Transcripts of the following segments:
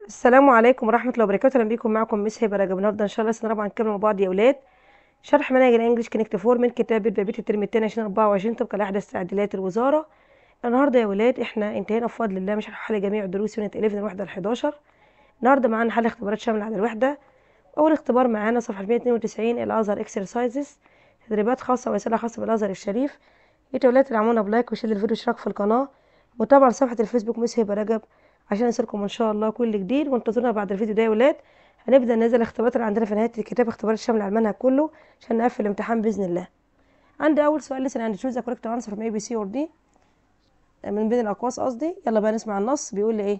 السلام عليكم ورحمة الله وبركاته أهلا بيكم معكم مس هبة رجب النهاردة إن شاء الله سنة رابعة هنكمل مع بعض يا أولاد شرح مناهج الإنجليش كونكت فور من كتاب بيت الترم التاني عشرين أربعة وعشرين طبقا لأحدث تعديلات الوزارة النهاردة يا أولاد إحنا انتهينا بفضل الله من شرح حل جميع دروس يونت 11 الوحدة الحداشر النهاردة معانا حل اختبارات شاملة على الوحدة أول اختبار معانا صفحة 192 الأزهر إكسرسايزز تدريبات خاصة وأسئلة خاصة بالأزهر الشريف يا أولاد تدعمونا بلايك وشير الفيديو واشتراك في القناة متابعة لصفحة الفيسبوك مس هبة رجب عشان يصلكم ان شاء الله كل جديد وانتظرونا بعد الفيديو ده يا ولاد هنبدا ننزل الاختبارات اللي عندنا في نهايه الكتاب اختبارات شامله على المنهج كله عشان نقفل الامتحان باذن الله عندي اول سؤال لسه عندي تشوز ذا كوريكت انسر فروم اي بي سي اور دي من بين الاقواس قصدي يلا بقى نسمع النص بيقول لي ايه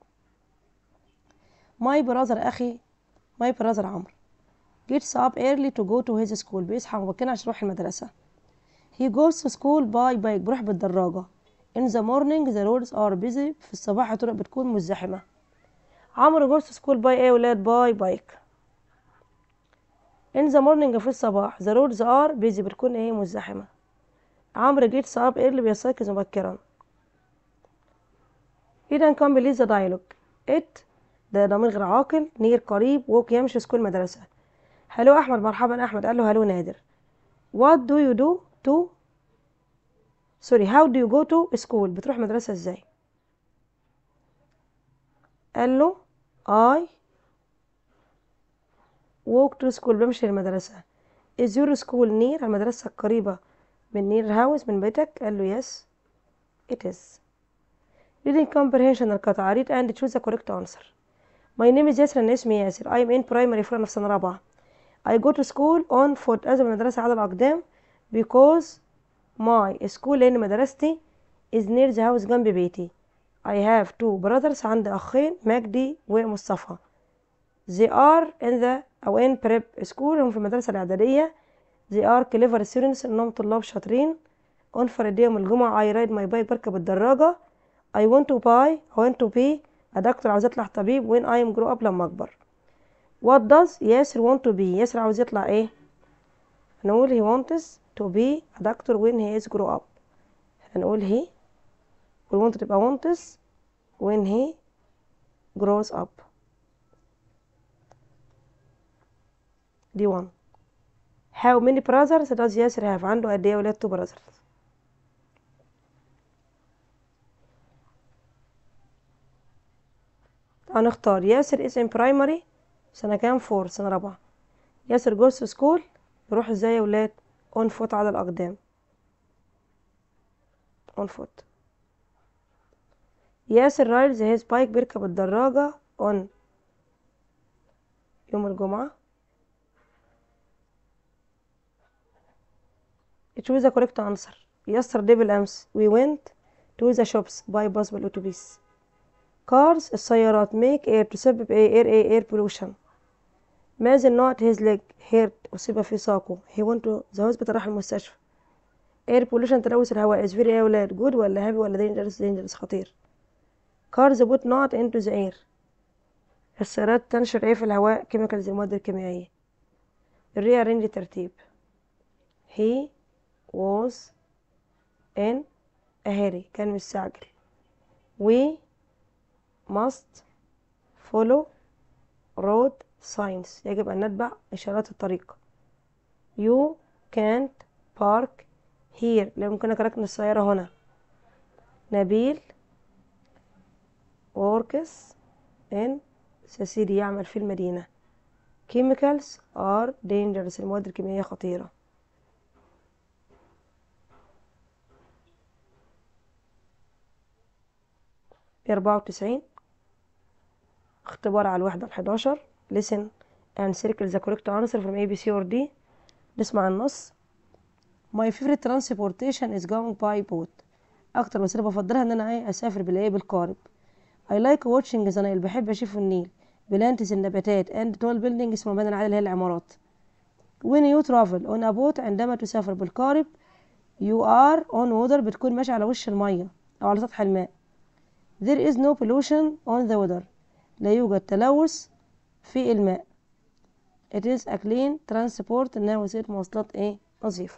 ماي براذر اخي ماي براذر عمرو gets up early to go to his school بيصحى مبكرا عشان يروح المدرسه he goes to school by bike بيروح بالدراجه In the morning the roads are busy في الصباح الطرق بتكون مزدحمة عمرو goes to school by ايه ولاد باي بايك In the morning في الصباح the roads are busy بتكون ايه مزدحمة عمرو gets up early بيستيقظ مبكرا إذا كان بليز the dialogue it ده ضمير غير عاقل نير قريب ووك يمشي سكول مدرسة هلو أحمد مرحبا أحمد قال له هلو نادر what do you do to سوري how do you go to school بتروح مدرسة ازاي قال له I walk to school بمشي للمدرسة is your school near المدرسة القريبة من near house من بيتك قال له yes it is reading comprehension القطع read and choose the correct answer my name is ياسر أنا اسمي ياسر I am in primary four أنا في سنة رابعة I go to school on foot أذهب المدرسة على الأقدام because my school لأن مدرستي is near the house جنب بيتي I have two brothers عندي أخين مجدي ومصطفى they are in the أو in prep school هم في المدرسة الإعدادية they are clever students إنهم طلاب شاطرين on Friday يوم الجمعة I ride my bike بركب الدراجة I want to buy I want to be a doctor عاوز أطلع طبيب when I am grow up لما أكبر what does ياسر want to be ياسر عاوز يطلع إيه هنقول he wants to be a doctor when he is grow up هنقول he will want تبقى wants when he grows up دي one how many brothers does ياسر have عنده قد ايه ولاد two brothers هنختار ياسر is in primary سنة كام فور سنة رابعة ياسر goes to school يروح ازاي يا ولاد on foot على الأقدام on foot ياسر رايدز هيز بايك بيركب الدراجة on يوم الجمعة choose the correct answer yesterday بالأمس we went to the shops by bus بالأتوبيس cars السيارات make air تسبب ايه air ايه air pollution مازن نوت هيز ليج هيرت أصيب في ساقه he went to the hospital راح المستشفى air pollution تلوث الهواء is very ايه ولاد good ولا heavy ولا dangerous dangerous خطير cars put not into the air السيارات تنشر ايه في الهواء chemicals المواد الكيميائية rearrange ترتيب he was in a hurry كان مستعجل we must follow road signs يجب أن نتبع إشارات الطريق you can't park here لا يمكنك ركن السيارة هنا نبيل works in the city يعمل في المدينة chemicals are dangerous المواد الكيميائية خطيرة أربعة وتسعين اختبار على الوحدة الحداشر listen and circle the correct answer from A, B, C or D نسمع النص My favorite transportation is going by boat أكتر وسيلة بفضلها إن أنا إيه أسافر بالإيه بالقارب I like watching the Nile بحب أشوف النيل بلانتس النباتات and tall buildings مباني العالية اللي هي العمارات When you travel on a boat عندما تسافر بالقارب you are on water بتكون ماشي على وش المية أو على سطح الماء There is no pollution on the water لا يوجد تلوث في الماء it is a clean transport إنها وسيلة مواصلات إيه نظيفة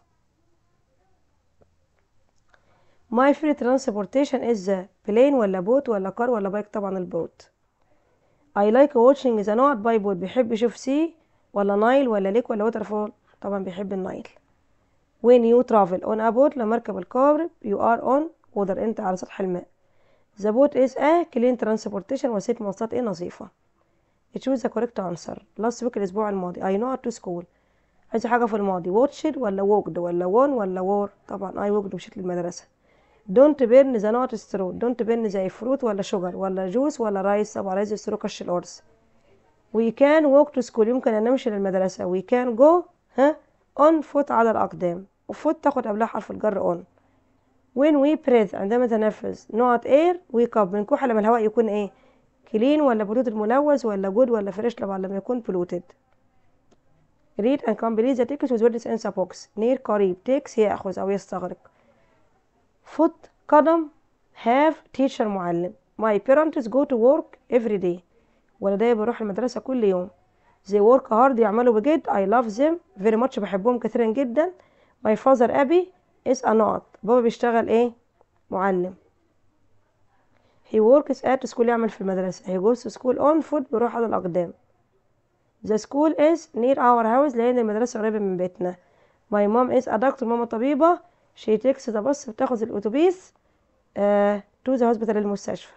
my free transportation is the plane ولا boat ولا car ولا bike طبعا البوت I like watching the نوت باي بوت بيحب يشوف سي ولا نايل ولا ليك ولا ووتر فول طبعا بيحب النايل when you travel on a boat لما اركب القارب you are on water انت على سطح الماء the boat is a clean transportation وسيلة مواصلات ايه نظيفة choose the correct answer last week الأسبوع الماضي I know to school عايزة حاجة في الماضي watched ولا walked ولا won ولا wore طبعا I walked مشيت للمدرسة don't burn the not straw don't burn زي فروت ولا شجر ولا جوس ولا رايس طبعا رايس straw كش الأرز we can walk to school يمكن أن نمشي للمدرسة we can go ها on foot على الأقدام وفوت تاخد قبلها حرف الجر on when we breathe عندما نتنفس not air we cup بنكح لما الهواء يكون ايه كلين ولا بلوت الملوث ولا جود ولا فريش طبعا لما يكون polluted read and complete the text with words in the box near قريب takes يأخذ أو يستغرق foot قدم have teacher معلم my parents go to work every day والدي بروح المدرسة كل يوم they work hard يعملوا بجد I love them very much بحبهم كثيرا جدا my father أبي is a not بابا بيشتغل ايه معلم he works at school يعمل في المدرسة he goes to school on foot بيروح على الأقدام the school is near our house لأن المدرسة قريبة من بيتنا my mom is a doctor ماما طبيبة she takes the bus بتاخد الأتوبيس uh, to the hospital المستشفى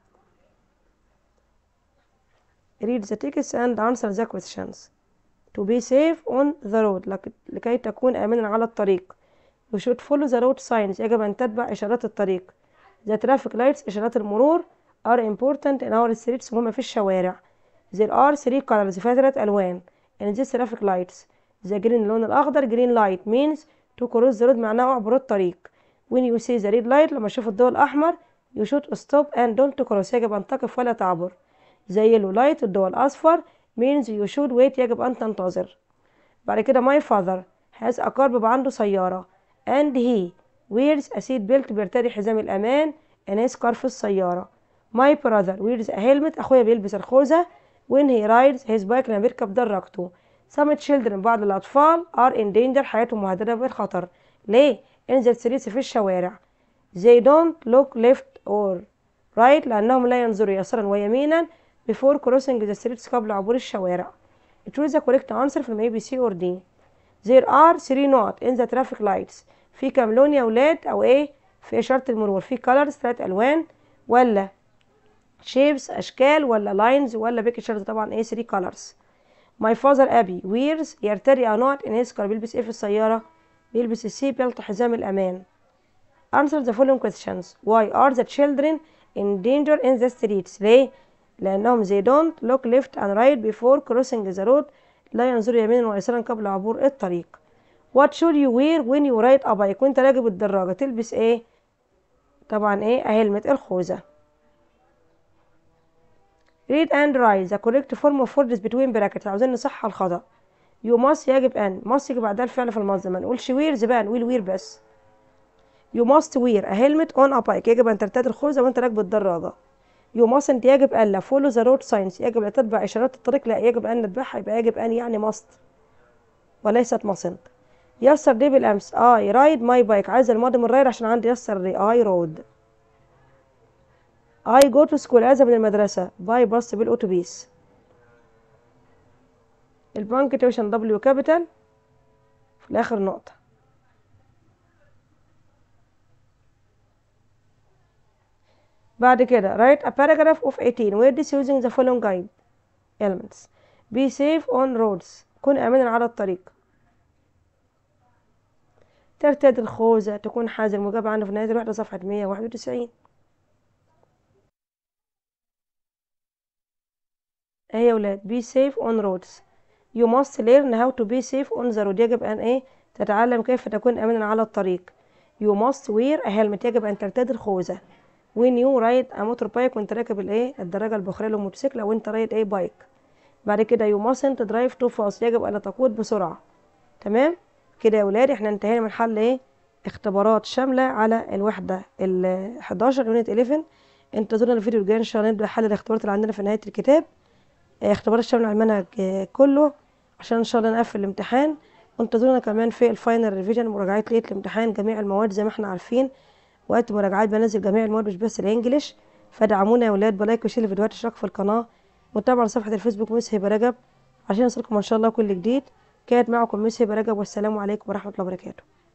read the text and answer the questions to be safe on the road لك- لكي تكون آمنا على الطريق you should follow the road signs يجب أن تتبع إشارات الطريق the traffic lights إشارات المرور are important in our streets مهمة في الشوارع there are three colors فيها ثلاث ألوان in these traffic lights the green اللون الأخضر green light means to cross the road معناه أعبر الطريق when you see the red light لما تشوف الضوء الأحمر you should stop and don't cross يجب أن تقف ولا تعبر the yellow light الضوء الأصفر means you should wait يجب أن تنتظر بعد كده my father has a car بيبقى عنده سيارة and he wears a seat belt بيرتدي حزام الأمان in his car في السيارة my brother wears a helmet أخويا بيلبس الخوذة when he rides his bike لما بيركب دراجته some children بعض الأطفال are in danger حياتهم مهددة بالخطر ليه؟ in the streets في الشوارع they don't look left or right لأنهم لا ينظروا يسارا ويمينا before crossing the streets قبل عبور الشوارع choose the correct answer from A, B, C or D there are three not in the traffic lights في كام لون يا ولاد أو إيه في إشارة المرور في colors ثلاث ألوان ولا shapes أشكال ولا lines ولا pictures طبعا إيه 3 colors my father أبي wears يرتدي a not in his car بيلبس إيه في السيارة بيلبس السي بيلت حزام الأمان answer the following questions why are the children in danger in the streets ليه لأنهم they don't look left and right before crossing the road لا ينظروا يمينا ويسارا قبل عبور الطريق what should you wear when you ride a bike وانت راكب الدراجة تلبس ايه طبعا ايه هلمة الخوذة read and write the correct form of words between brackets عاوزين نصحح الخطأ you must يجب أن must يجي بعدها الفعل في المصدر ما نقولش wears بقى نقول wear بس you must wear a helmet on a bike يجب أن ترتدي الخوذة وانت راكب الدراجة you mustn't يجب ألا follow the road signs يجب أن تتبع إشارات الطريق لا يجب أن نتبعها يبقى يجب أن يعني must وليست mustn't yesterday بالأمس I ride my bike عايز الماضي من رايد عشان عندي yesterday I rode I go to school أذهب من المدرسة باي باص بالأتوبيس البانكتويشن دبليو كابيتال في الآخر نقطة بعد كده write a paragraph of 18 words using the following guide elements be safe on roads كن آمنا على الطريق ترتدي الخوذة تكون حذر مجاب عنه في نهاية الوحدة صفحة 191 اهي يا ولاد be safe on roads you must learn how to be safe on the road يجب أن ايه تتعلم كيف تكون آمنا على الطريق you must wear a helmet يجب أن ترتدي الخوذة when you ride a motorbike وانت راكب الايه الدراجة البخارية للموتوسيكل أو انت رايد ايه بايك بعد كده you mustn't drive too fast يجب أن تقود بسرعة تمام كده يا ولاد احنا انتهينا من حل ايه اختبارات شاملة على الوحدة ال 11 يونت 11 انتظرونا الفيديو الجاي ان شاء الله نبدأ حل الاختبارات اللي عندنا في نهاية الكتاب اه اختبارات شاملة على المنهج اه كله عشان ان شاء الله نقفل الامتحان وانتظرونا كمان في الفاينل ريفيجن مراجعة ليلة الامتحان جميع المواد زي ما احنا عارفين وقت مراجعات بنزل جميع المواد مش بس الانجليش فدعمونا يا ولاد بلايك وشير الفيديوهات اشتراك في القناة وتابعوا على صفحة الفيسبوك ميس هبة رجب عشان يوصلكم إن شاء الله كل جديد كانت معكم ميس هبة رجب والسلام عليكم ورحمة الله وبركاته